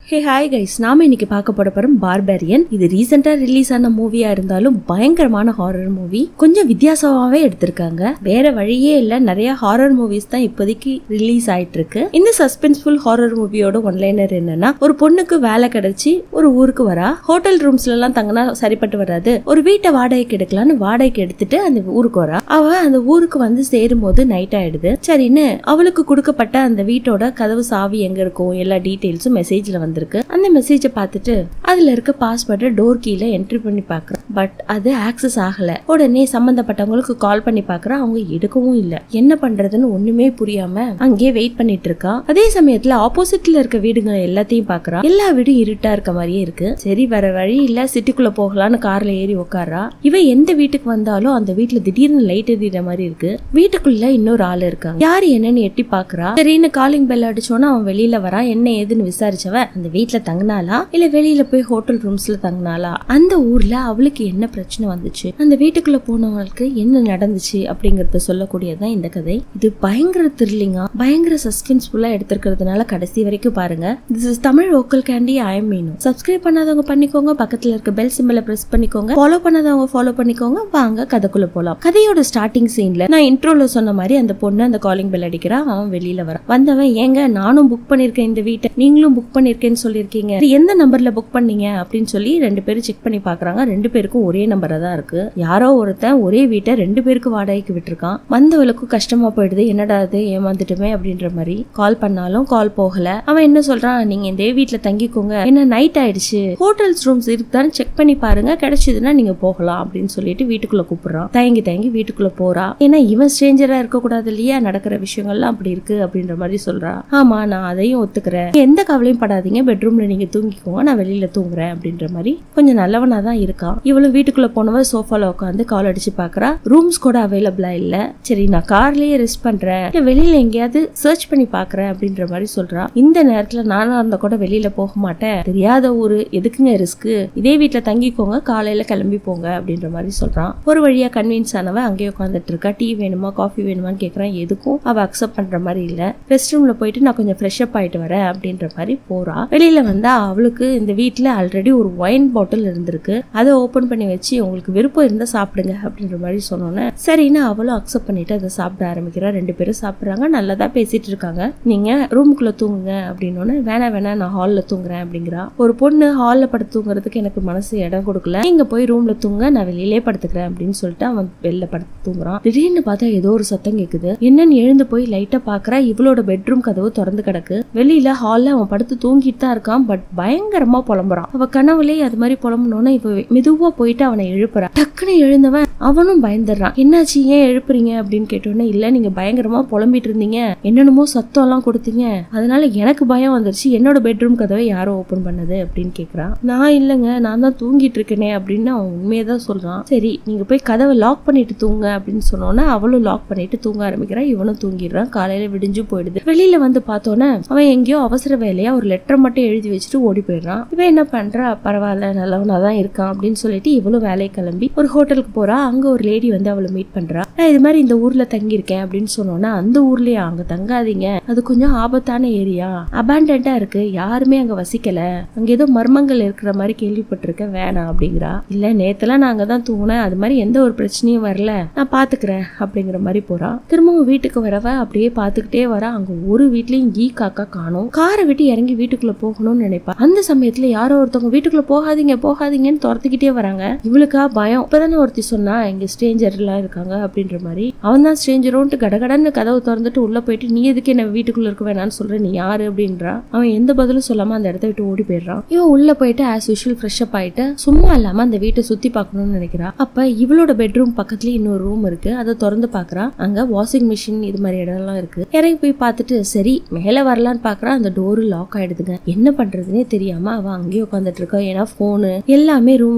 Hey hi guys நாம இன்னைக்கு பார்க்க போற படம் பார்பேரியன் இது ரீசெண்டா ரிலீஸ் ஆன மூவியா இருந்தாலும் பயங்கரமான ஹாரர் மூவி கொஞ்சம் வித்தியாசமாவே எடுத்திருக்காங்க வேற வழியே இல்ல நிறைய ஹாரர் மூவிஸ் தான் இப்போதைக்கு ரிலீஸ் ஆயிட்டு இருக்கு இந்த சஸ்பென்ஸ்ஃபுல் ஹாரர் மூவியோட ஒன்லைனர் என்னன்னா ஒரு பொண்ணுக்கு வேலை கிடைச்சி ஒரு ஊருக்கு வரா ஹோட்டல் ரூம்ஸ்ல எல்லாம் தங்கினா சரிப்பட்டு வராது ஒரு வீட்டை வாடகைக்கு எடுக்கலாம்னு வாடகைக்கு எடுத்துட்டு அந்த ஊருக்கு வரா அவ அந்த ஊருக்கு வந்து சேரும் போது நைட் ஆயிடுது சரின்னு அவளுக்கு கொடுக்கப்பட்ட அந்த வீட்டோட கதவு சாவி எங்க இருக்கும் எல்லா டீடைல்ஸும் மெசேஜ்ல வந்திருக்கு அந்த மெசேஜை பார்த்துட்டு அதுல இருக்க பாஸ்வேர்டை டோர் கீழ என்ட்ரி பண்ணி பாக்குறேன் பட் அது ஆக்சஸ் ஆகல உடனே சம்பந்தப்பட்டவங்களுக்கு கால் பண்ணி பாக்குறா அவங்க எடுக்கவும் இல்ல என்ன பண்றதுன்னு ஒண்ணுமே புரியாம அங்கேயே வெயிட் பண்ணிட்டு இருக்கா அதே சமயத்துல ஆப்போசிட்ல இருக்க வீடுங்க எல்லாத்தையும் பாக்குறா எல்லா வீடும் இருட்டா இருக்க மாதிரியே இருக்கு சரி வர வழி இல்ல சிட்டிக்குள்ள போகலான்னு கார்ல ஏறி உட்காரா இவ எந்த வீட்டுக்கு வந்தாலும் அந்த வீட்டுல திடீர்னு லைட் எரியுற மாதிரி இருக்கு வீட்டுக்குள்ள இன்னொரு ஆள் இருக்காங்க யாரு என்னன்னு எட்டி பாக்குறா சரின்னு காலிங் பெல் அடிச்சோன்னா அவன் வெளியில வரான் என்ன ஏதுன்னு விசாரிச்சவ அந்த வீட்டுல தங்கினாலா இல்ல வெளியில போய் ஹோட்டல் ரூம்ஸ்ல தங்கினாலா அந்த ஊர்ல அவளுக்கு என்ன பிரச்சனை வந்துச்சு அந்த வீட்டுக்குள்ள போனவங்களுக்கு என்ன நடந்துச்சு அப்படிங்கறத சொல்லக்கூடியதுதான் இந்த கதை இது பயங்கர த்ரில்லிங்கா பயங்கர சஸ்பென்ஸ்ஃபுல்லா எடுத்திருக்கிறதுனால கடைசி வரைக்கும் பாருங்க திஸ் இஸ் தமிழ் ஓக்கல் கேண்டி ஐஎம் மீனும் சப்ஸ்கிரைப் பண்ணாதவங்க பண்ணிக்கோங்க பக்கத்துல இருக்க பெல் சிம்பிளை பிரஸ் பண்ணிக்கோங்க ஃபாலோ பண்ணாதவங்க ஃபாலோ பண்ணிக்கோங்க வாங்க கதைக்குள்ள போலாம் கதையோட ஸ்டார்டிங் சீன்ல நான் இன்ட்ரோல சொன்ன மாதிரி அந்த பொண்ணு அந்த காலிங் பெல் அடிக்கிறா அவன் வெளியில வரான் வந்தவன் ஏங்க நானும் புக் பண்ணிருக்கேன் இந்த வீட்டை நீங்களும் புக் பண்ணிருக்கேன்னு சொல்லியிருக்கீங்க இது எந்த நம்பர்ல புக் பண்ணீங்க அப்படின்னு சொல்லி ரெண்டு பேரும் செக் பண்ணி பாக்குறாங்க ரெண்டு பேருக்கும் ஒரே நம்பரா தான் இருக்கு யாரோ ஒருத்தன் ஒரே வீட்டை ரெண்டு பேருக்கு வாடகைக்கு விட்டுருக்கான் வந்தவளுக்கும் கஷ்டமா போயிடுது என்னடா இது ஏமாந்துட்டுமே அப்படின்ற மாதிரி கால் பண்ணாலும் கால் போகல அவன் என்ன சொல்றான் நீங்க இந்த வீட்டுல தங்கிக்கோங்க என்ன நைட் ஆயிடுச்சு ஹோட்டல்ஸ் ரூம்ஸ் இருக்குதான்னு செக் பண்ணி பாருங்க கிடைச்சதுன்னா நீங்க போகலாம் அப்படின்னு சொல்லிட்டு வீட்டுக்குள்ள கூப்பிடுறான் தயங்கி தயங்கி வீட்டுக்குள்ள போறா ஏன்னா இவன் ஸ்ட்ரேஞ்சரா இருக்க கூடாது இல்லையா நடக்கிற விஷயங்கள்லாம் அப்படி இருக்கு அப்படின்ற மாதிரி சொல்றா ஆமா நான் அதையும் ஒத்துக்கிறேன் எந்த கவலையும் படாதீங்க பெட்ரூம்ல நீங்க தூங்கிக்கோங்க நான் வெளியில தூங்குறேன் அப்படின்ற மாதிரி கொஞ்சம் நல்லவனா தான் இருக்கான் இவளும் வீட்டுக்குள்ள போனவ சோஃபால உட்காந்து கால் அடிச்சு பாக்குறா ரூம்ஸ் கூட அவைலபிளா இல்ல சரி நான் கார்லயே ரெஸ்ட் பண்றேன் இல்ல வெளியில எங்கேயாவது சர்ச் பண்ணி பாக்குறேன் அப்படின்ற மாதிரி சொல்றா இந்த நேரத்துல நானா இருந்தா கூட வெளியில போக மாட்டேன் தெரியாத ஊரு எதுக்குங்க ரிஸ்க் இதே வீட்டுல தங்கிக்கோங்க காலையில கிளம்பி போங்க அப்படின்ற மாதிரி சொல்றான் ஒரு வழியா கன்வின்ஸ் ஆனவ அங்கேயே உட்காந்துட்டு இருக்கா டீ வேணுமா காஃபி வேணுமான்னு கேக்குறான் எதுக்கும் அவ அக்செப்ட் பண்ற மாதிரி இல்ல ரெஸ்ட் ரூம்ல போயிட்டு நான் கொஞ்சம் ஃப்ரெஷ் அப் ஆயிட்டு வரேன் அப்படின்ற மாதிரி போறா வெளியில வந்தா அவளுக்கு இந்த வீட்ல ஆல்ரெடி ஒரு ஒயின் பாட்டில் இருந்திருக்கு அதை ஓபன் பண்ணி வச்சு உங்களுக்கு விருப்பம் இருந்தா சாப்பிடுங்க அப்படின்ற மாதிரி சொன்னோன்னே சரின்னு அவளும் அக்செப்ட் பண்ணிட்டு அதை சாப்பிட ஆரம்பிக்கிறா ரெண்டு பேரும் சாப்பிடுறாங்க நல்லதா பேசிட்டு இருக்காங்க நீங்க ரூமுக்குள்ள தூங்குங்க அப்படின்னோன்னு வேணா வேணா நான் ஹால்ல தூங்குறேன் அப்படிங்கிறா ஒரு பொண்ணு ஹால்ல படுத்து தூங்குறதுக்கு எனக்கு மனசு இடம் கொடுக்கல நீங்க போய் ரூம்ல தூங்க நான் வெளியிலே படுத்துக்கிறேன் அப்படின்னு சொல்லிட்டு அவன் வெளில படுத்து தூங்குறான் திடீர்னு பார்த்தா ஏதோ ஒரு சத்தம் கேக்குது என்னன்னு எழுந்து போய் லைட்டா பாக்குறா இவளோட பெட்ரூம் கதவு திறந்து கிடக்கு வெளியில ஹால்ல அவன் படுத்து தூங்கிட்டு தான் இருக்கான் பட் பயங்கரமா புலம்புறான் அவ கனவுலயே அது மாதிரி புலம்புனோன்னா இவ மெதுவா போயிட்டு அவனை எழுப்புறான் டக்குன்னு எழுந்தவன் அவனும் பயந்துடுறான் என்னாச்சு ஏன் எழுப்புறீங்க அப்படின்னு கேட்டோன்னே இல்ல நீங்க பயங்கரமா புலம்பிட்டு இருந்தீங்க என்னென்னமோ சத்தம் எல்லாம் கொடுத்தீங்க அதனால எனக்கு பயம் வந்துருச்சு என்னோட பெட்ரூம் கதவை யாரோ ஓபன் பண்ணது அப்படின்னு கேக்குறான் நான் இல்லைங்க நான் தான் தூங்கிட்டு இருக்கேனே அப்படின்னு அவன் உண்மையை தான் சொல்றான் சரி நீங்க போய் கதவை லாக் பண்ணிட்டு தூங்க அப்படின்னு சொன்னோன்னே அவளும் லாக் பண்ணிட்டு தூங்க ஆரம்பிக்கிறான் இவனும் தூங்கிடுறான் காலையில விடிஞ்சு போயிடுது வெளியில வந்து பார்த்தோன்னே அவன் எங்கேயோ அவசர வேலையா ஒரு லெட்டர் மட்டும் எழுதி வச்சுட்டு ஓடி போயிடுறான் இவன் என்ன பண்றா பரவாயில்ல நல்லவனா தான் இருக்கான் அப்படின்னு சொல்லிட்டு இவளும் வேலையை கிளம்பி ஒரு ஹோட்டலுக்கு போறா அங்க ஒரு லேடி வந்து அவளை மீட் பண்றா நான் இது மாதிரி இந்த ஊர்ல தங்கி இருக்கேன் அப்படின்னு சொன்னோன்னா அந்த ஊர்லயே அங்க தங்காதீங்க அது கொஞ்சம் ஆபத்தான ஏரியா அபாண்டா இருக்கு யாருமே அங்க வசிக்கல அங்க ஏதோ மர்மங்கள் இருக்கிற மாதிரி கேள்விப்பட்டிருக்கேன் வேணாம் அப்படிங்கிறா இல்ல நேத்தெல்லாம் நான் அங்கதான் தூங்கினேன் அது மாதிரி எந்த ஒரு பிரச்சனையும் வரல நான் பாத்துக்கிறேன் அப்படிங்கிற மாதிரி போறா திரும்பவும் வீட்டுக்கு வரவ அப்படியே பாத்துக்கிட்டே வரா அங்க ஒரு வீட்லயும் ஈ காக்கா காணும் காரை விட்டு இறங்கி வீட்டுக்குள்ள போகணும்னு நினைப்பா அந்த சமயத்துல யாரோ ஒருத்தவங்க வீட்டுக்குள்ள போகாதீங்க போகாதீங்கன்னு துரத்துக்கிட்டே வராங்க இவளுக்கா பயம் இப்பதானே ஒருத்தி சொன்னா இங்க ஸ்ட்ரேஞ்சர் எல்லாம் இருக்காங்க அப்படின்ற மாதிரி அவன் தான் ஸ்ட்ரேஞ்சரோன்ட்டு கடகடன்னு கதவு திறந்துட்டு உள்ள போயிட்டு நீ எதுக்கு என்ன வீட்டுக்குள்ள இருக்க வேணாம்னு சொல்ற நீ யாரு அப்படின்றா அவன் எந்த பதிலும் சொல்லாம அந்த இடத்த விட்டு ஓடி போயிடுறான் இவன் உள்ள போயிட்டு ஆஸ் யூஷுவல் ஃப்ரெஷ் அப் ஆயிட்டு சும்மா இல்லாம அந்த வீட்டை சுத்தி பார்க்கணும்னு நினைக்கிறா அப்ப இவளோட பெட்ரூம் பக்கத்துலயே இன்னொரு ரூம் இருக்கு அதை திறந்து பாக்குறா அங்க வாஷிங் மிஷின் இது மாதிரி இடம்லாம் இருக்கு இறங்கி போய் பார்த்துட்டு சரி மேல வரலான்னு பாக்குறா அந்த டோரு லாக் ஆயிடுதுங்க என்ன பண்றதுனே தெரியாம அவ அங்கேயே உட்காந்துட்டு இருக்கா ஏன்னா போனு எல்லாமே ரூமுக்கு வெளியில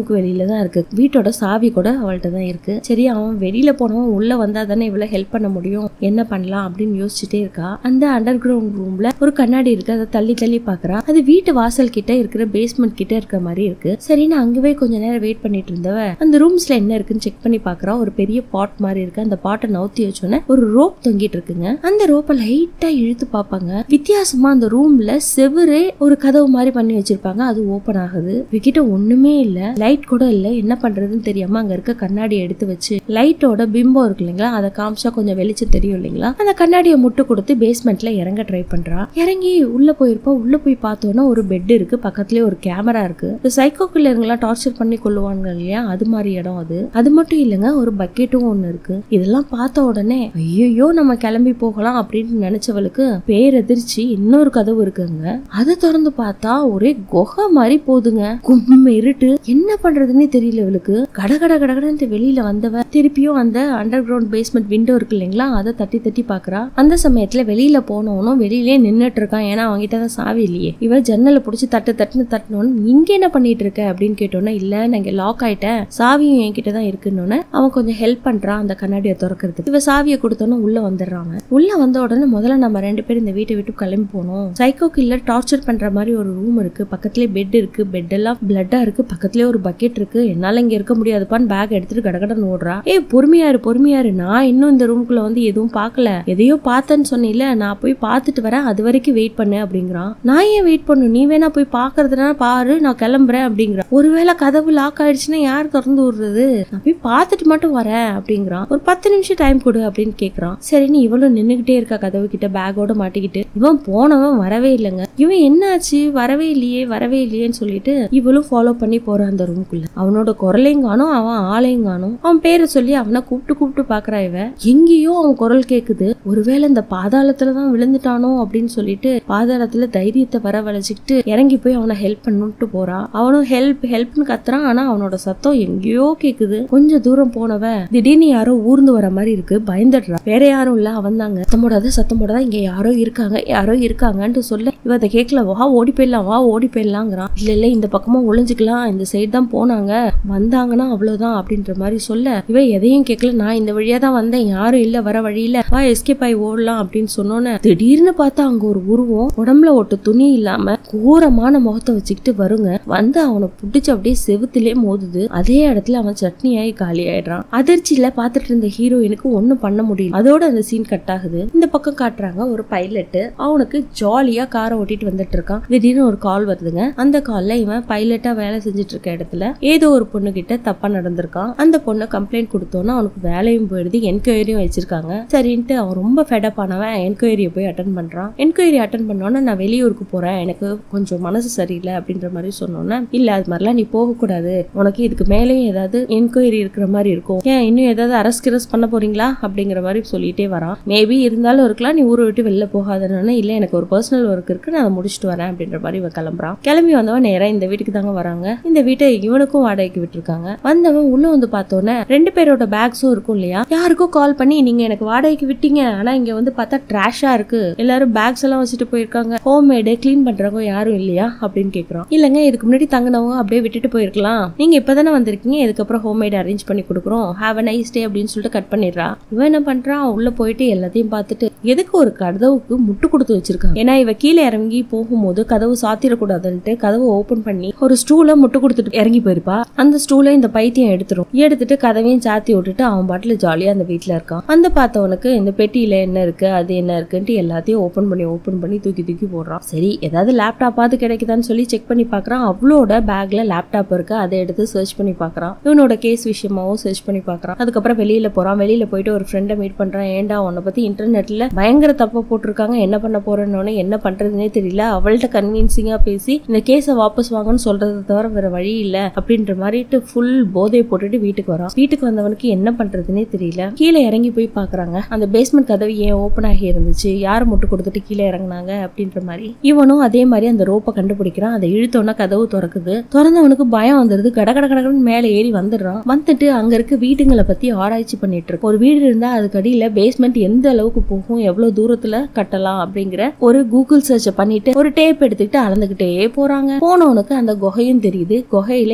தான் இருக்கு வீட்டோட சாவி கூட அவள்கிட்ட தான் இருக்கு சரி அவன் வெளியில போனவன் உள்ள வந்தா தானே இவ்வளவு ஹெல்ப் பண்ண முடியும் என்ன பண்ணலாம் அப்படின்னு யோசிச்சுட்டே இருக்கா அந்த அண்டர் கிரவுண்ட் ரூம்ல ஒரு கண்ணாடி இருக்கு அதை தள்ளி தள்ளி பாக்குறா அது வீட்டு வாசல் கிட்ட இருக்கிற பேஸ்மெண்ட் கிட்ட இருக்க மாதிரி இருக்கு சரின்னு அங்கவே கொஞ்ச நேரம் வெயிட் பண்ணிட்டு இருந்தவ அந்த ரூம்ஸ்ல என்ன இருக்குன்னு செக் பண்ணி பாக்குறா ஒரு பெரிய பாட் மாதிரி இருக்கு அந்த பாட்டை நவுத்தி வச்சோன்னே ஒரு ரோப் தொங்கிட்டு இருக்குங்க அந்த ரோப்பை லைட்டா இழுத்து பார்ப்பாங்க வித்தியாசமா அந்த ரூம்ல செவுரே ஒரு கதவு மாதிரி பண்ணி வச்சிருப்பாங்க அது ஓபன் ஆகுது இவகிட்ட ஒண்ணுமே இல்ல லைட் கூட இல்ல என்ன பண்றதுன்னு தெரியாம அங்க இருக்க கண்ணாடியை எடுத்து வச்சு லைட்டோட பிம்பம் இருக்கு இல்லைங்களா அதை காமிச்சா கொஞ்சம் வெளிச்சம் தெரியும் இல்லைங்களா அந்த கண்ணாடியை முட்டு கொடுத்து பேஸ்மெண்ட்ல இறங்க ட்ரை பண்றா இறங்கி உள்ள போயிருப்பா உள்ள போய் பார்த்தோன்னா ஒரு பெட் இருக்கு பக்கத்துலயே ஒரு கேமரா இருக்கு இந்த சைக்கோ கில்லருங்கெல்லாம் டார்ச்சர் பண்ணி கொள்ளுவாங்க இல்லையா அது மாதிரி இடம் அது அது மட்டும் இல்லைங்க ஒரு பக்கெட்டும் ஒண்ணு இருக்கு இதெல்லாம் பார்த்த உடனே ஐயோ நம்ம கிளம்பி போகலாம் அப்படின்னு நினைச்சவளுக்கு பேரெதிர்ச்சி இன்னொரு கதவு இருக்குங்க அதை திறந்து பார்த்தா ஒரே குகை மாதிரி போகுதுங்க கும்ம இருட்டு என்ன பண்றதுன்னே தெரியல இவளுக்கு கட கட கடகடன்ட்டு வெளியில வந்தவ திருப்பியும் அந்த அண்டர் கிரவுண்ட் பேஸ்மெண்ட் விண்டோ இருக்கு இல்லைங்களா அதை தட்டி தட்டி பாக்குறா அந்த சமயத்துல வெளியில போனவனும் வெளியிலே நின்னுட்டு இருக்கான் ஏன்னா அவன்கிட்ட தான் சாவி இல்லையே இவ ஜன்னலை புடிச்சு தட்டு தட்டுன்னு தட்டணும்னு இங்க என்ன பண்ணிட்டு இருக்க அப்படின்னு கேட்டோன்னே இல்ல நான் இங்க லாக் ஆயிட்டேன் சாவியும் என்கிட்ட தான் இருக்குன்னு அவன் கொஞ்சம் ஹெல்ப் பண்றான் அந்த கண்ணாடியை திறக்கிறதுக்கு இவ சாவியை கொடுத்தோன்னு உள்ள வந்துடுறான் அவன். உள்ள வந்த உடனே முதல்ல நம்ம ரெண்டு பேரும் இந்த வீட்டை விட்டு கிளம்பி போனோம் சைக்கோ கில்லர் டார்ச்சர் பண்ற மாதிரி ஒரு ரூம் இருக்கு பக்கத்துலயே பெட் இருக்கு பெட் எல்லாம் பிளட்டா இருக்கு பக்கத்துலயே ஒரு பக்கெட் இருக்கு என்னால இங்க இருக்க முடியாதுப்பான்னு பேக் எடுத்துட்டு கடகடன்னு ஓடுறா ஏய் பொறுமையாரு பொறுமையாரு நான் இன்னும் இந்த ரூம்குள்ள வந்து எதுவும் பார்க்கல எதையோ பார்த்தேன்னு சொன்னீல நான் போய் பார்த்துட்டு வரேன் அது வரைக்கும் வெயிட் பண்ணு அப்படிங்கிறான் நான் ஏன் வெயிட் பண்ணும் நீ வேணா போய் பாக்குறதுனா பாரு நான் கிளம்புறேன் அப்படிங்கிறான் ஒருவேளை கதவு லாக் ஆயிடுச்சுன்னா யார் திறந்து விடுறது நான் போய் பார்த்துட்டு மட்டும் வரேன் அப்படிங்கிறான் ஒரு பத்து நிமிஷம் டைம் கொடு அப்படின்னு கேக்குறான் சரின்னு இவளும் நின்னுகிட்டே இருக்கா கதவு கிட்ட பேக்கோட மாட்டிக்கிட்டு இவன் போனவன் வரவே இல்லைங்க இவன் என்னாச்சு வரவே இல்லையே வரவே இல்லையேன்னு சொல்லிட்டு இவளும் ஃபாலோ பண்ணி போறான் அந்த ரூம்குள்ள அவனோட குரலையும் காணும் அவன் ஆளையும் காணும் அவன் பேரை சொல்லி அவனை கூப்பிட்டு கூப்பிட்டு பாக்குறா இவ எங்கேயோ அவன் குரல் கேக்குது ஒருவேளை இந்த பாதாளத்துல தான் விழுந்துட்டானோ அப்படின்னு சொல்லிட்டு பாதாளத்துல தைரியத்தை வரவழைச்சுக்கிட்டு இறங்கி போய் அவனை ஹெல்ப் பண்ணிட்டு போறா அவனும் ஹெல்ப் ஹெல்ப்னு கத்துறான் ஆனா அவனோட சத்தம் எங்கேயோ கேக்குது கொஞ்சம் தூரம் போனவ திடீர்னு யாரோ ஊர்ந்து வர மாதிரி இருக்கு பயந்துடுறா வேற யாரும் இல்ல அவன் தாங்க சத்தம் போடாத சத்தம் போடாத இங்க யாரோ இருக்காங்க யாரோ இருக்காங்கன்ட்டு சொல்ல இவ அதை கேட்கல வா ஓடி போயிடலாம் வா ஓடி போயிடலாங்கிறான் இல்ல இல்ல இந்த பக்கமா ஒளிஞ்சுக்கலாம் இந்த சைடு தான் போனாங்க வந்தாங்கன்னா அவ்வளவுதான் அப்படின்ற மாதிரி சொல்ல இவ எதையும் கேட்கல நான் இந்த வழியா தான் வந்தேன் யாரும் இல்ல வர வழியில வா எஸ்கேப் ஆகி ஓடலாம் அப்படின்னு சொன்னோன்னே திடீர்னு பார்த்தா அங்க ஒரு உருவம் உடம்புல ஒட்டு துணி இல்லாம கோரமான முகத்தை வச்சுக்கிட்டு வருங்க வந்து அவனை புடிச்சு அப்படியே செவுத்திலே மோதுது அதே இடத்துல அவன் சட்னியாயி காலி ஆயிடுறான் அதிர்ச்சியில பாத்துட்டு இருந்த ஹீரோயினுக்கு ஒண்ணும் பண்ண முடியல அதோட அந்த சீன் கட் ஆகுது இந்த பக்கம் காட்டுறாங்க ஒரு பைலட் அவனுக்கு ஜாலியா காரை ஓட்டிட்டு வந்துட்டு இருக்கான் திடீர்னு ஒரு கால் வருதுங்க அந்த கால்ல இவன் பைலட்டா வேலை செஞ்சுட்டு இருக்க இடத்துல ஏதோ ஒரு பொண்ணு கிட்ட தப்பா நடந்திருக்கான் அந்த பொண்ணு கம்ப்ளைண்ட் கொடுத்தோன்னா அவனுக்கு வேலையும் போயிடுது என்கொயரியும் வச்சிருக்காங்க சரின்ட்டு அவன் ரொம்ப ஃபெடப் ஆனவன் என்கொயரியை போய் அட்டன் பண்றான் என்கொயரி அட்டன் பண்ணோன்னே நான் வெளியூருக்கு போறேன் எனக்கு கொஞ்சம் மனசு சரியில்லை அப்படின்ற மாதிரி சொன்னோன்னே இல்ல அது மாதிரிலாம் நீ போகக்கூடாது உனக்கு இதுக்கு மேலேயும் ஏதாவது என்கொயரி இருக்கிற மாதிரி இருக்கும் ஏன் இன்னும் ஏதாவது அரஸ்ட் கிரஸ் பண்ண போறீங்களா அப்படிங்கிற மாதிரி சொல்லிட்டே வரான் மேபி இருந்தாலும் இருக்கலாம் நீ ஊரை விட்டு வெளில போகாதன்னு இல்ல எனக்கு ஒரு பர்சனல் ஒர்க் இருக்கு நான் அதை முடிச்சுட்டு வரேன் அப்படின்ற மாதிரி இவன் கிளம்புறான் கிளம்பி வந்தவன் நேரா இந்த வீட்டுக்கு தாங்க வராங்க இந்த வீட்டை இவனுக்கும் வாடகைக்கு விட்டுருக்காங்க வந்தவன் உள்ள வந்து பார்த்தோன்னே ரெண்டு பேரோட பேக்ஸும் இருக்கும் இல்லையா யாருக்கும் கால் பண்ணி நீங்க எனக்கு வாடகைக்கு விட்டீங்க ஆனா இங்க வந்து பார்த்தா ட்ராஷா இருக்கு எல்லாரும் பேக்ஸ் எல்லாம் வச்சுட்டு போயிருக்காங்க ஹோம் மேடு க்ளீன் பண்றவங்க யாரும் இல்லையா அப்படின்னு கேக்குறான் இல்லங்க இதுக்கு முன்னாடி தங்கினவங்க அப்படியே விட்டுட்டு போயிருக்கலாம் நீங்க இப்பதானே வந்திருக்கீங்க இதுக்கப்புறம் ஹோம் மேட் அரேஞ்ச் பண்ணி கொடுக்குறோம் ஹாவ் அ நைஸ் டே அப்படின்னு சொல்லிட்டு கட் பண்ணிடுறா இவன் என்ன பண்றான் உள்ள போயிட்டு எல்லாத்தையும் பார்த்துட்டு எதுக்கு ஒரு கதவுக்கு முட்டு கொடுத்து வச்சிருக்காங்க ஏன்னா இவ கீழே இறங்கி போகும்போது கதவு சாத்திரக்கூடாதுன்ட்டு கதவை ஓபன் பண்ணி ஒரு ஸ்டூல முட்டு கொடுத்துட்டு இறங்கி போயிருப்பா அந்த ஸ்டூல இந்த பைத்தியம் எடுத்துரும் எடுத்துட்டு கதவையும் சாத்தி விட்டுட்டு அவன் பாட்டுல ஜாலியா அந்த வீட்ல இருக்கான் அந்த பார்த்தவனுக்கு இந்த பெட்டியில என்ன இருக்கு அது என்ன இருக்குன்ட்டு எல்லாத்தையும் ஓபன் பண்ணி ஓபன் பண்ணி தூக்கி தூக்கி போடுறான் சரி ஏதாவது லேப்டாப்பாவது கிடைக்குதான்னு சொல்லி செக் பண்ணி பார்க்கறான் அவளோட பேக்ல லேப்டாப் இருக்கு அதை எடுத்து சர்ச் பண்ணி பார்க்கறான் இவனோட கேஸ் விஷயமாவும் சர்ச் பண்ணி பார்க்கறான் அதுக்கப்புறம் வெளியில போறான் வெளியில போயிட்டு ஒரு ஃப்ரெண்டை மீட் பண்றான் ஏன்டா உன்னை பத்தி இன்டர்நெட்ல பயங்கர தப்பா போட்டிருக்காங்க என்ன பண்ண போறேன்னு என்ன பண்றதுனே தெரியல அவள்கிட்ட கன்வின்சிங்கா பேசி இந்த கேஸை வாபஸ் வாங்கன்னு சொல்றதை தவிர வேற வழி இல்ல அப்படின்ற மாதிரிட்டு ஃபுல் போதை போட்டுட்டு வீட்டுக்கு வரான் வீட்டுக்கு வந்தவனுக்கு என்ன பண்றதுனே தெரியல கீழே இறங்கி போய் பாக்குறாங்க அந்த பேஸ்மெண்ட் கதவு ஏன் ஓப்பன் ஆகி இருந்துச்சு யார் முட்டு கொடுத்துட்டு கீழே இறங்குனாங்க அப்படின்ற மாதிரி இவனும் அதே மாதிரி அந்த ரோப்பை கண்டுபிடிக்கிறான் அதை இழுத்தோன்னா கதவு திறக்குது திறந்தவனுக்கு பயம் வந்துருது கட கட கடகடன்னு மேலே ஏறி வந்துடுறான் வந்துட்டு அங்க இருக்க வீடுங்களை பத்தி ஆராய்ச்சி பண்ணிட்டு இருக்கு ஒரு வீடு இருந்தா அதுக்கு அடியில பேஸ்மெண்ட் எந்த அளவுக்கு போகும் எவ்வளவு தூரத்துல கட்டலாம் அப்படிங்கிற ஒரு கூகுள் சர்ச் பண்ணிட்டு ஒரு டேப் எடுத்துக்கிட்டு அளந்துகிட்டே போறாங்க போனவனுக்கு அந்த குகையும் தெரியுது குகையில இறங்கி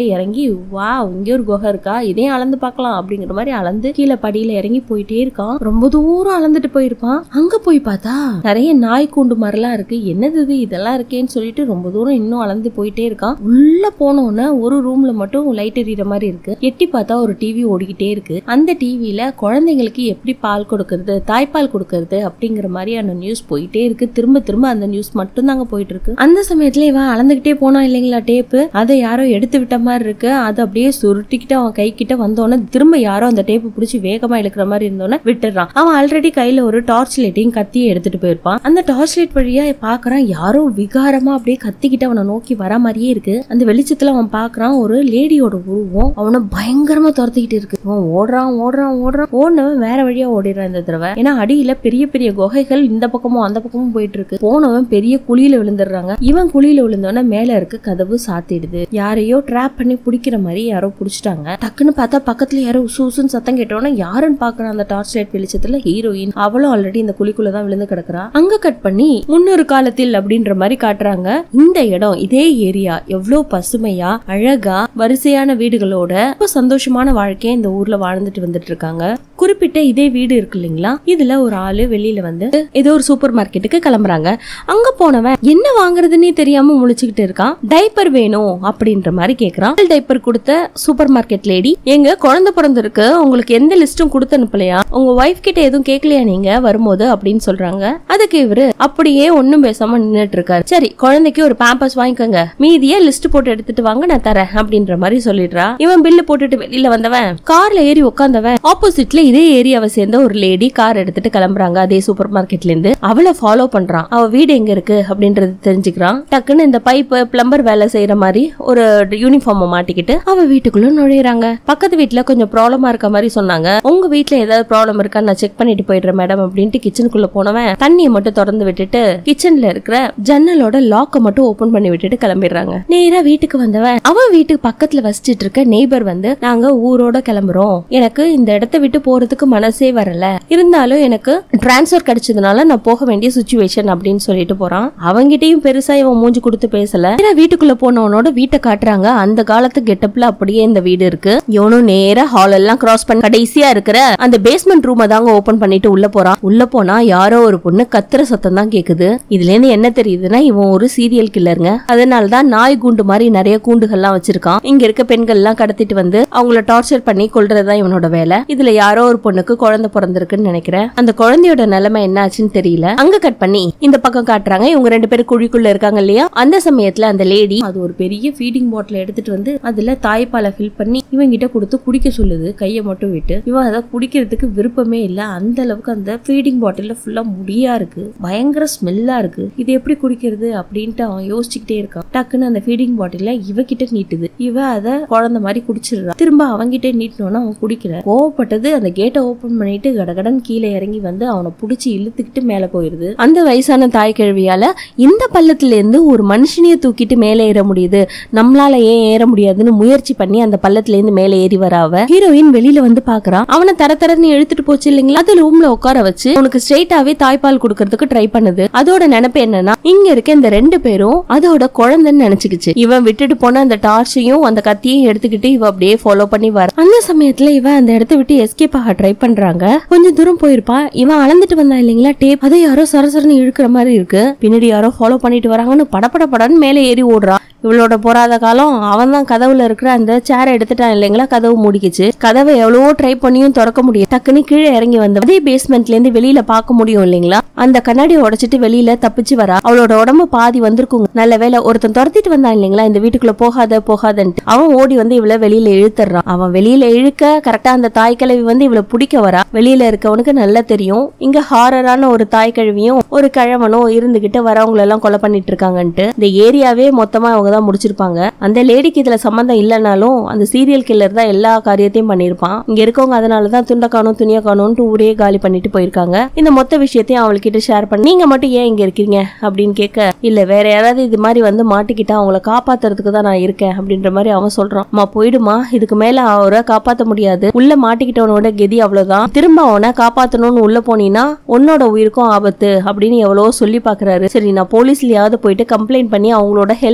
இறங்கி வா இங்க ஒரு குகை இருக்கா இதையும் அளந்து பார்க்கலாம் அப்படிங்கிற மாதிரி அளந்து கீழே படியில இறங்கி போயிட்டே இருக்கான் ரொம்ப தூரம் அளந்துட்டு போயிருப்பான் அங்க போய் பார்த்தா நிறைய நாய் கூண்டு மாதிரிலாம் இருக்கு என்னது இது இதெல்லாம் இருக்கேன்னு சொல்லிட்டு ரொம்ப தூரம் இன்னும் அளந்து போயிட்டே இருக்கான் உள்ள போனோன்னே ஒரு ரூம்ல மட்டும் லைட் எரியற மாதிரி இருக்கு எட்டி பார்த்தா ஒரு டிவி ஓடிக்கிட்டே இருக்கு அந்த டிவில குழந்தைங்களுக்கு எப்படி பால் கொடுக்கறது தாய்ப்பால் கொடுக்கறது அப்படிங்கிற மாதிரியான நியூஸ் போயிட்டே இருக்கு திரும்ப திரும்ப அந்த நியூஸ் மட்டும் தாங்க போயிட்டு இருக்கு அந்த சமயத்துல இவன் அளந்துகிட்டே போனான் இல்லைங்களா டேப்பு அதை யாரோ எடுத்து விட்ட மாதிரி இருக்கு அதை அப்படியே சுருட்டிக்கிட்டு அவன் கை கிட்ட வந்தோடனே திரும்ப யாரோ அந்த டேப்பு பிடிச்சி வேகமா இழுக்கிற மாதிரி இருந்தோன்னே விட்டுறான் அவன் ஆல்ரெடி கையில ஒரு டார்ச் லைட்டையும் கத்தியை எடுத்துட்டு போயிருப்பான் அந்த டார்ச் லைட் வழியா பாக்குறான் யாரோ விகாரமா அப்படியே கத்திக்கிட்டு அவனை நோக்கி வர மாதிரியே இருக்கு அந்த வெளிச்சத்துல அவன் பாக்குறான் ஒரு லேடியோட உருவம் அவனை பயங்கரமா துரத்திக்கிட்டு இருக்கு அவன் ஓடுறான் ஓடுறான் ஓடுறான் ஓடினவன் வேற வழியா ஓடிடுறான் இந்த தடவை ஏன்னா அடியில பெரிய பெரிய குகைகள் இந்த பக்கமும் அந்த பக்கமும் போயிட்டு இருக்கு போனவன் பெரிய குழியில விழுந்துடுறாங்க இவன் குழியில விழுந்தோடனே மேல இருக்க கதவு சாத்திடுது யாரையோ ட்ராப் பண்ணி பிடிக்கிற மாதிரி யாரோ பிடிச்சிட்டாங்க டக்குன்னு பார்த்தா பக்கத்துல யாரோ உசு உசுன்னு சத்தம் கேட்டோன்னா யாருன்னு பாக்குறான் அந்த டார்ச் லைட் வெளிச்சத்துல ஹீரோயின் அவளும் ஆல்ரெடி இந்த குழிக்குள்ள தான் விழுந்து கிடக்குறா அங்க கட் பண்ணி முன்னொரு காலத்தில் அப்படின்ற மாதிரி காட்டுறாங்க இந்த இடம் இதே ஏரியா எவ்வளவு பசுமையா அழகா வரிசையான வீடுகளோட ரொம்ப சந்தோஷமான வாழ்க்கையை இந்த ஊர்ல வாழ்ந்துட்டு வந்துட்டு இருக்காங்க குறிப்பிட்ட இதே வீடு இருக்கு இல்லைங்களா இதுல ஒரு ஆளு வெளியில வந்து ஏதோ ஒரு சூப்பர் மார்க்கெட்டுக்கு கிளம்புறாங்க அங்க போனவன் என்ன வாங்குறதுன்னே தெரியாம முழிச்சுக்கிட்டு இருக்கான் டைப்பர் வேணும் அப்படின்ற மாதிரி கேக்குறான் டைப்பர் கொடுத்த சூப்பர் மார்க்கெட் லேடி எங்க குழந்தை பிறந்திருக்கு உங்களுக்கு எந்த லிஸ்டும் கொடுத்து அனுப்பலையா உங்க ஒய்ஃப் கிட்ட எதுவும் கேட்கலையா நீங்க வரும்போது அப்படின்னு சொல்றாங்க அதுக்கு இவரு அப்படியே ஒண்ணும் பேசாம நின்னுட்டு இருக்காரு சரி குழந்தைக்கு ஒரு பேம்பஸ் வாங்கிக்கோங்க மீதியே லிஸ்ட் போட்டு எடுத்துட்டு வாங்க நான் தரேன் அப்படின்ற மாதிரி சொல்லிடுறா இவன் பில்லு போட்டுட்டு வெளியில வந்தவன் கார்ல ஏறி உட்காந்தவன் ஆப்போசிட்ல இதே ஏரியாவை சேர்ந்த ஒரு லேடி கார் எடுத்துட்டு கிளம்புறாங்க அதே சூப்பர் மார்க்கெட்ல இருந்து அவளை ஃபாலோ பண்றான் அவ வீடு எங்க இருக்கு அப்படின்றது தெரிஞ்சுக்கிறான் டக்குன்னு இந்த பைப் பிளம்பர் வேலை செய்யற மாதிரி ஒரு யூனிஃபார்ம் மாட்டிக்கிட்டு அவ வீட்டுக்குள்ள நுழையறாங்க பக்கத்து வீட்டுல கொஞ்சம் ப்ராப்ளமா இருக்க மாதிரி சொன்னாங்க உங்க வீட்ல ஏதாவது ப்ராப்ளம் இருக்கா நான் செக் பண்ணிட்டு போயிடுறேன் மேடம் அப்படின்ட்டு கிச்சனுக்குள்ள போனவன் தண்ணியை மட்டும் திறந்து விட்டுட்டு கிச்சன்ல இருக்கிற ஜன்னலோட லாக்க மட்டும் ஓபன் பண்ணி விட்டுட்டு கிளம்பிடுறாங்க நேரா வீட்டுக்கு வந்தவன் அவன் வீட்டுக்கு பக்கத்துல வசிச்சிட்டு இருக்க நெய்பர் வந்து நாங்க ஊரோட கிளம்புறோம் எனக்கு இந்த இடத்த விட்டு போறதுக்கு மனசே வரல இருந்தாலும் எனக்கு டிரான்ஸ்ஃபர் கிடைச்சதுனால நான் போக வேண்டிய சுச்சுவேஷன் அப்படின்னு சொல்லிட்டு போறான் அவங்கிட்டயும் பெருசா இவன் மூஞ்சி கொடுத்து பேசல நேரா வீட்டுக்குள்ள போனவனோட வீட்டை காட்டுறாங்க அந்த காலத்து கெட்டப்ல அப்படியே இந்த வீடு இருக்கு இவனும் நேரா ஹால் எல்லாம் கிராஸ் பண்ணி கடைசியா இருக்கிற அந்த பேஸ்மெண்ட் ரூமை தாங்க ஓபன் பண்ணிட்டு உள்ள போறான் உள்ள போனா யாரோ ஒரு பொண்ணு கத்துற சத்தம் தான் கேக்குது இதுல இருந்து என்ன தெரியுதுன்னா இவன் ஒரு சீரியல் கில்லருங்க அதனால தான் நாய் கூண்டு மாதிரி நிறைய கூண்டுகள்லாம் வச்சிருக்கான் இங்க இருக்க பெண்கள் எல்லாம் கடத்திட்டு வந்து அவங்கள டார்ச்சர் பண்ணி கொல்றதுதான் இவனோட வேலை இதுல யாரோ ஒரு பொண்ணுக்கு குழந்தை பிறந்திருக்குன்னு நினைக்கிறேன் அந்த குழந்தையோட நிலைமை என்ன ஆச்சுன்னு தெரியல அங்க கட் பண்ணி இந்த பக்கம் காட்டுறாங்க இவங்க ரெண்டு பேரும் குழிக்குள்ள இருக்காங்க இல்லையா அந்த சமயத்துல அந்த லேடி அது ஒரு பெரிய ஃபீடிங் பாட்டில் எடுத்துட்டு வந்து அதுல தாய்ப்பாலை ஃபில் பண்ணி இவன் கிட்ட கொடுத்து குடிக்க சொல்லுது கையை மட்டும் விட்டு இவன் அதை குடிக்கிறதுக்கு விருப்பமே இல்ல அந்த அளவுக்கு அந்த ஃபீடிங் பாட்டில்ல ஃபுல்லா முடியா இருக்கு பயங்கர ஸ்மெல்லா இருக்கு இது எப்படி குடிக்கிறது அப்படின்ட்டு அவன் யோசிச்சுக்கிட்டே இருக்கான் டக்குன்னு அந்த ஃபீடிங் பாட்டில இவகிட்ட நீட்டுது இவ அதை குழந்தை மாதிரி குடிச்சிடுறா திரும்ப அவங்கிட்ட நீட்டினோன்னா அவன் குடிக்கல கோவப்பட்டது அந்த கேட்டை ஓபன் பண்ணிட்டு கடகடன் கீழே இறங்கி வந்து அவனை புடிச்சு இழுத்துக்கிட்டு மேல போயிருது அந்த வயசான தாய் கிழவியால இந்த பள்ளத்துல இருந்து ஒரு மனுஷனைய தூக்கிட்டு மேலே ஏற முடியுது நம்மளால ஏன் ஏற முடியாதுன்னு முயற்சி பண்ணி அந்த பள்ளத்துல இருந்து மேலே ஏறி வர அவ ஹீரோயின் வெளியில வந்து பாக்குறான் அவனை தர தரன்னு இழுத்துட்டு போச்சு இல்லைங்களா அது ரூம்ல உட்கார வச்சு உனக்கு ஸ்ட்ரெயிட்டாவே தாய்ப்பால் கொடுக்கறதுக்கு ட்ரை பண்ணுது அதோட நினைப்பு என்னன்னா இங்க இருக்க இந்த ரெண்டு பேரும் அதோட குழந்தைன்னு நினைச்சுக்கிச்சு இவன் விட்டுட்டு போன அந்த டார்ச்சையும் அந்த கத்தியையும் எடுத்துக்கிட்டு இவ அப்படியே ஃபாலோ பண்ணி வர அந்த சமயத்துல இவன் அந்த இடத்த விட்டு எஸ்கேப் ஆக ட்ரை பண்றாங்க கொஞ்சம் தூரம் போயிருப்பா இவன் அளந்துட்டு வந்தான் இல்லைங்களா டேப் அதை யாரோ சரசரன்னு இழுக்கிற மாதிரி இருக்கு பின்னாடி யாரோ ஃபாலோ பண்ணிட்டு வராங்கன்னு படபட படன்னு மேலே ஏறி ஓடுறா இவளோட போராத காலம் அவன் தான் கதவுல இருக்கிற அந்த சேரை எடுத்துட்டான் இல்லைங்களா கதவு மூடிக்குச்சு கதவை எவ்வளவோ ட்ரை பண்ணியும் திறக்க முடியும் டக்குன்னு கீழே இறங்கி வந்து அதே பேஸ்மெண்ட்ல இருந்து வெளியில பார்க்க முடியும் இல்லைங்களா அந்த கண்ணாடியை உடைச்சிட்டு வெளியில தப்பிச்சு வரா அவளோட உடம்பு பாதி வந்திருக்குங்க நல்ல வேலை ஒருத்தன் துரத்திட்டு வந்தான் இல்லைங்களா இந்த வீட்டுக்குள்ள போகாத போகாதன்ட்டு அவன் ஓடி வந்து இவள வெளியில இழுத்துறான் அவன் வெளியில இழுக்க கரெக்டா அந்த தாய் கிழவி வந்து இவளை பிடிக்க வரா வெளியில இருக்கவனுக்கு நல்லா தெரியும் இங்க ஹாரரான ஒரு தாய் கிழவியும் ஒரு கிழவனும் இருந்துகிட்டு வரவங்களை எல்லாம் கொலை பண்ணிட்டு இருக்காங்கன்ட்டு இந்த ஏரியாவே மொத்தமா அவங்க தான் முடிச்சிருப்பாங்க அந்த லேடிக்கு இதுல சம்மந்தம் இல்லைனாலும் அந்த சீரியல் கில்லர் தான் எல்லா காரியத்தையும் பண்ணியிருப்பான் இங்க இருக்கவங்க அதனால தான் துண்ட காணும் துணிய காணும்னு ஊரே காலி பண்ணிட்டு போயிருக்காங்க இந்த மொத்த விஷயத்தையும் அவள்கிட்ட ஷேர் பண்ணி நீங்க மட்டும் ஏன் இங்க இருக்கீங்க அப்படின்னு கேட்க இல்ல வேற யாராவது இது மாதிரி வந்து மாட்டிக்கிட்டா அவங்கள காப்பாத்துறதுக்கு தான் நான் இருக்கேன் அப்படின்ற மாதிரி அவன் சொல்றான் அம்மா போயிடுமா இதுக்கு மேல அவரை காப்பாத்த முடியாது உள்ள மாட்டிக்கிட்டவனோட கெதி அவ்வளவுதான் திரும்ப அவனை காப்பாத்தணும்னு உள்ள போனீங்கன்னா உன்னோட உயிருக்கும் ஆபத்து அப்படின்னு எவ்வளவோ சொல்லி பாக்குறாரு சரி நான் போலீஸ்லயாவது போயிட்டு கம்ப்ளைண்ட் பண்ணி அவங்களோட ஹெல்ப் பண்ண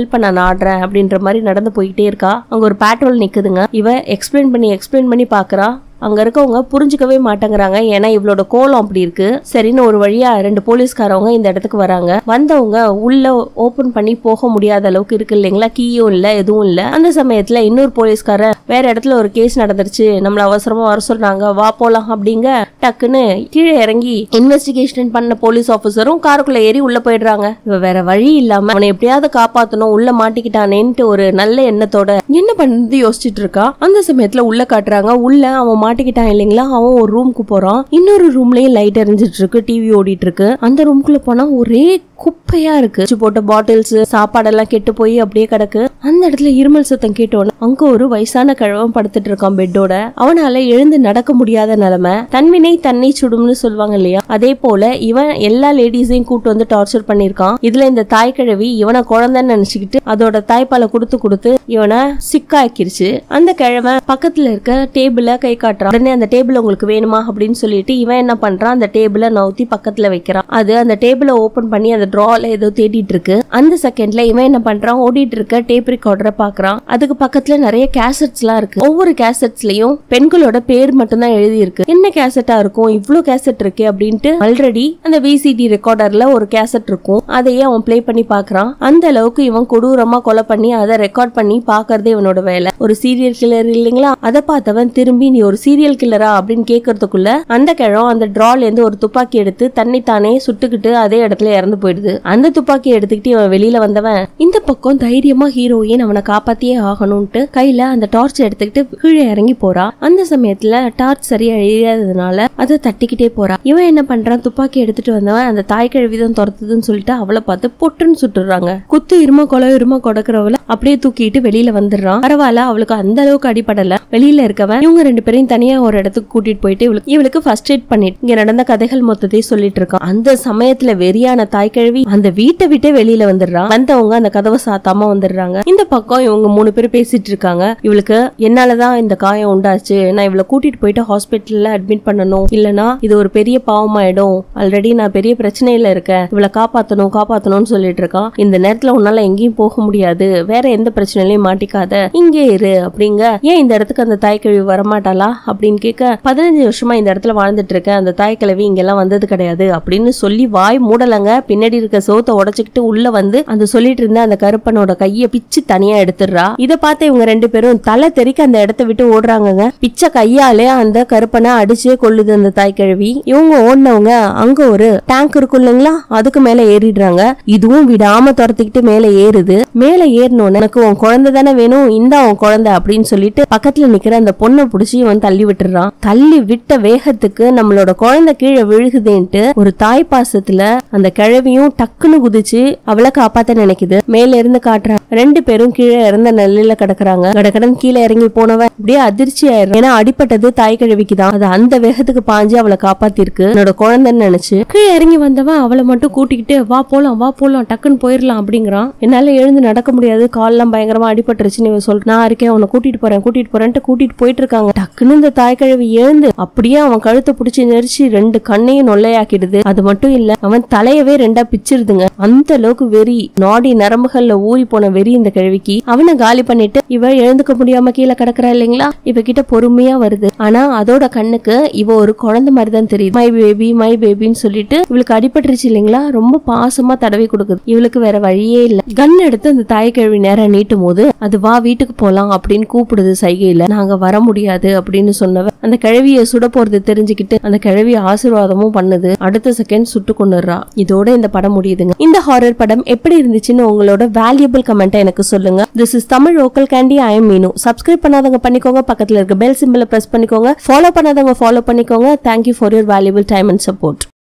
ஆடுறேன் அப்படின்ற மாதிரி நடந்து போயிட்டே இருக்கா அங்க ஒரு பேட்ரோல் நிக்குதுங்க இவ எக்ஸ்பிளைன் பண்ணி எக்ஸ்பிளைன் பண்ணி பாக்குறா அங்க இருக்கவங்க புரிஞ்சுக்கவே மாட்டேங்கிறாங்க ஏன்னா இவளோட கோலம் அப்படி இருக்கு சரின்னு ஒரு வழியா ரெண்டு போலீஸ்காரவங்க இந்த இடத்துக்கு வராங்க வந்தவங்க உள்ள ஓபன் பண்ணி போக முடியாத அளவுக்கு இருக்கு இல்லைங்களா கீயும் இல்ல எதுவும் இல்ல அந்த சமயத்துல இன்னொரு போலீஸ்காரர் வேற இடத்துல ஒரு கேஸ் நடந்துருச்சு நம்மள அவசரமா வர சொல்றாங்க வா போலாம் அப்படிங்க டக்குன்னு கீழே இறங்கி இன்வெஸ்டிகேஷன் பண்ண போலீஸ் ஆபீசரும் காருக்குள்ள ஏறி உள்ள போயிடுறாங்க இவ வேற வழி இல்லாம அவனை எப்படியாவது காப்பாத்தணும் உள்ள மாட்டிக்கிட்டானேன்ட்டு ஒரு நல்ல எண்ணத்தோட என்ன பண்ணது யோசிச்சுட்டு இருக்கா அந்த சமயத்துல உள்ள காட்டுறாங்க உள்ள அவன் மாட்டிக்கிட்டான் இல்லைங்களா அவன் ஒரு ரூமுக்கு போறான் இன்னொரு ரூம்லயும் லைட் எரிஞ்சிட்டு இருக்கு டிவி ஓடிட்டு இருக்கு அந்த ரூம்குள்ள போனா ஒரே குப்பையா இருக்கு வச்சு போட்ட பாட்டில்ஸ் சாப்பாடெல்லாம் கெட்டு போய் அப்படியே கிடக்கு அந்த இடத்துல இருமல் சத்தம் கேட்டோன்னு அங்க ஒரு வயசான கிழவன் படுத்துட்டு இருக்கான் பெட்டோட அவனால எழுந்து நடக்க முடியாத நிலைமை தன்வினை தன்னை சுடும்னு சொல்லுவாங்க இல்லையா அதே போல இவன் எல்லா லேடிஸையும் கூட்டு வந்து டார்ச்சர் பண்ணிருக்கான் இதுல இந்த தாய் கிழவி இவனை குழந்தைன்னு நினைச்சுக்கிட்டு அதோட தாய்ப்பாலை கொடுத்து கொடுத்து இவனை சிக்காக்கிருச்சு அந்த கிழமை பக்கத்துல இருக்க டேபிள கை காட்டுறான் உடனே அந்த டேபிள் உங்களுக்கு வேணுமா அப்படின்னு சொல்லிட்டு இவன் என்ன பண்றான் அந்த டேபிள நவுத்தி பக்கத்துல வைக்கிறான் அது அந்த டேபிள ஓபன் பண்ணி அந்த ட்ரால ஏதோ தேடிட்டு இருக்கு அந்த செகண்ட்ல இவன் என்ன பண்றான் ஓடிட்டு இருக்க டேப் ரெக்கார்டரை பாக்குறான் அதுக்கு பக்கத்துல நிறைய கேசட்ஸ் எல்லாம் இருக்கு ஒவ்வொரு கேசட்ஸ்லயும் பெண்களோட பேர் மட்டும்தான் எழுதி இருக்கு என்ன கேசட்டா இருக்கும் இவ்ளோ கேசட் இருக்கு அப்படின்ட்டு ஆல்ரெடி அந்த விசிடி ரெக்கார்டர்ல ஒரு கேசட் இருக்கும் அதையே அவன் ப்ளே பண்ணி பாக்குறான் அந்த அளவுக்கு இவன் கொடூரமா கொலை பண்ணி அதை ரெக்கார்ட் பண்ணி பாக்குறதே இவனோட வேலை ஒரு சீரியல் கில்லர் இல்லைங்களா அதை பார்த்தவன் திரும்பி நீ ஒரு சீரியல் கில்லரா அப்படின்னு கேட்கறதுக்குள்ள அந்த கிழம் அந்த டிரால இருந்து ஒரு துப்பாக்கி எடுத்து தன்னை தானே சுட்டுக்கிட்டு அதே இடத்துல இறந்து போயிடுது அந்த துப்பாக்கி எடுத்துக்கிட்டு இவன் வெளியில வந்தவன் இந்த பக்கம் தைரியமா ஹீரோயின் அவனை காப்பாத்தியே ஆகணும்ட்டு கையில அந்த டார்ச் எடுத்துக்கிட்டு கீழே இறங்கி போறா அந்த சமயத்துல டார்ச் சரியா எரியாததுனால அதை தட்டிக்கிட்டே போறா இவன் என்ன பண்றான் துப்பாக்கி எடுத்துட்டு வந்தவன் அந்த தாய் கழுவிதான் துரத்துதுன்னு சொல்லிட்டு அவளை பார்த்து பொட்டுன்னு சுட்டுறாங்க குத்து இருமா கொலை இருமா கொடுக்கறவள அப்படியே தூக்கிட்டு வெளியில வந்துடுறான் பரவாயில்ல அவளுக்கு அந்த அளவுக்கு அடிபடல வெளியில இருக்கவன் இவங்க ரெண்டு பேரையும் தனியா ஒரு இடத்துக்கு கூட்டிட்டு போயிட்டு இவளுக்கு இவளுக்கு ஃபர்ஸ்ட் எய்ட் பண்ணிட்டு இங்க நடந்த கதைகள் மொத்தத்தையும் சொல்லிட்டு இருக்கான் அந்த சமயத்துல வெறியான தாய் கிழவி அந்த வீட்டை விட்டே வெளியில வந்துடுறான் வந்தவங்க அந்த கதவை சாத்தாம வந்துடுறாங்க இந்த பக்கம் இவங்க மூணு பேர் பேசிட்டு இருக்காங்க இவளுக்கு என்னாலதான் இந்த காயம் உண்டாச்சு நான் இவளை கூட்டிட்டு போயிட்டு ஹாஸ்பிட்டல்ல அட்மிட் பண்ணணும் இல்லனா இது ஒரு பெரிய பாவமாயிடும் ஆல்ரெடி நான் பெரிய பிரச்சனையில இருக்கேன் இவளை காப்பாத்தணும் காப்பாத்தணும்னு சொல்லிட்டு இருக்கான் இந்த நேரத்துல உன்னால எங்கேயும் போக முடியாது வேற எந்த பிரச்சனையிலயும் மாட்டிக்காத இங்கே இரு அப்படிங்க ஏன் இந்த இடத்துக்கு அந்த தாய் கிழவி வரமாட்டாளா அப்படின்னு கேட்க பதினஞ்சு வருஷமா இந்த இடத்துல வாழ்ந்துட்டு இருக்கேன் அந்த தாய் கிழவி இங்கெல்லாம் வந்தது கிடையாது அப்படின்னு சொல்லி வாய் மூடலங்க பின்னாடி இருக்க சோத்தை உடைச்சுக்கிட்டு உள்ள வந்து அந்த சொல்லிட்டு இருந்த அந்த கருப்பனோட கைய பிச்சு தனியா எடுத்துடுறா இத பார்த்து இவங்க ரெண்டு பேரும் தலை தெறிக்க அந்த இடத்த விட்டு ஓடுறாங்கங்க பிச்சை கையாலே அந்த கருப்பனை அடிச்சே கொள்ளுது அந்த தாய் கிழவி இவங்க ஓடினவங்க அங்க ஒரு டேங்க் இருக்கும் இல்லைங்களா அதுக்கு மேல ஏறிடுறாங்க இதுவும் விடாம துரத்திக்கிட்டு மேல ஏறுது மேல ஏறினோன்னு எனக்கு உன் குழந்தை தானே வேணும் இந்த உன் குழந்தை அப்படின்னு சொல்லிட்டு பக்கத்துல நிக்கிற அந்த பொண்ணை புடிச்சு இவன் தள்ளி விட்டுறான் தள்ளி விட்ட வேகத்துக்கு நம்மளோட குழந்தை கீழே விழுகுதேன்ட்டு ஒரு தாய் பாசத்துல அந்த கிழவியும் டக்குன்னு குதிச்சு அவளை காப்பாத்த நினைக்குது மேல இருந்து காட்டுறான் ரெண்டு பேரும் கீழே இறந்த நிலையில கிடக்குறாங்க கடகடன் கீழே இறங்கி போனவன் அப்படியே அதிர்ச்சி ஆயிரும் ஏன்னா அடிப்பட்டது தாய் கிழவிக்கு தான் அது அந்த வேகத்துக்கு பாஞ்சு அவளை காப்பாத்திருக்கு என்னோட குழந்தைன்னு நினைச்சு கீழே இறங்கி வந்தவன் அவளை மட்டும் கூட்டிக்கிட்டு வா போலாம் வா போலாம் டக்குன்னு போயிடலாம் அப்படிங்கிறான் என்னால எழுந்து நடக்க முடியாது கால்லாம் பயங்கரமா அடிபட்டுருச்சுன்னு இவன் சொல்ற நான் இருக்கேன் உன்னை கூட்டிட்டு போறேன் கூட்டிட்டு போறேன்ட்டு கூட்டிட்டு போயிட்டு இருக்காங்க டக்குன்னு இந்த தாய் கிழவி எழுந்து அப்படியே அவன் கழுத்தை பிடிச்சி நெரிச்சு ரெண்டு கண்ணையும் நொல்லையாக்கிடுது அது மட்டும் இல்ல அவன் தலையவே ரெண்டா பிச்சிருதுங்க அந்த அளவுக்கு வெறி நாடி நரம்புகள்ல ஊறி போன வெறி இந்த கிழவிக்கு அவனை காலி பண்ணிட்டு இவ எழுந்துக்க முடியாம கீழே கிடக்குறா இல்லைங்களா இவ கிட்ட பொறுமையா வருது ஆனா அதோட கண்ணுக்கு இவ ஒரு குழந்தை மாதிரி தான் தெரியுது மை பேபி மை பேபின்னு சொல்லிட்டு இவளுக்கு அடிபட்டுருச்சு இல்லைங்களா ரொம்ப பாசமா தடவி கொடுக்குது இவளுக்கு வேற வழியே இல்ல கன் எடுத்து அந்த தாய் கிழவி நேரம் நீட்டும் போது அது வா வீட்டுக்கு போலாம் அப்படின்னு கூப்பிடுது சைகையில நாங்க வர முடியாது அப்படின்னு சொன்னவ அந்த கிழவிய சுட போறது தெரிஞ்சுக்கிட்டு அந்த கிழவி ஆசீர்வாதமும் பண்ணுது அடுத்த செகண்ட் சுட்டு கொண்டுறா இதோட இந்த படம் முடியுதுங்க இந்த ஹாரர் படம் எப்படி இருந்துச்சுன்னு உங்களோட வேல்யூபிள் கமெண்ட்டை எனக்கு சொல்லுங்க this is Tamil local candy I am Meenu subscribe பண்ணாதவங்க பண்ணிக்கோங்க பக்கத்துல இருக்க பெல் சிம்பிளை பிரஸ் பண்ணிக்கோங்க ஃபாலோ பண்ணாதவங்க ஃபாலோ பண்ணிக்கோங்க thank you for your valuable time and support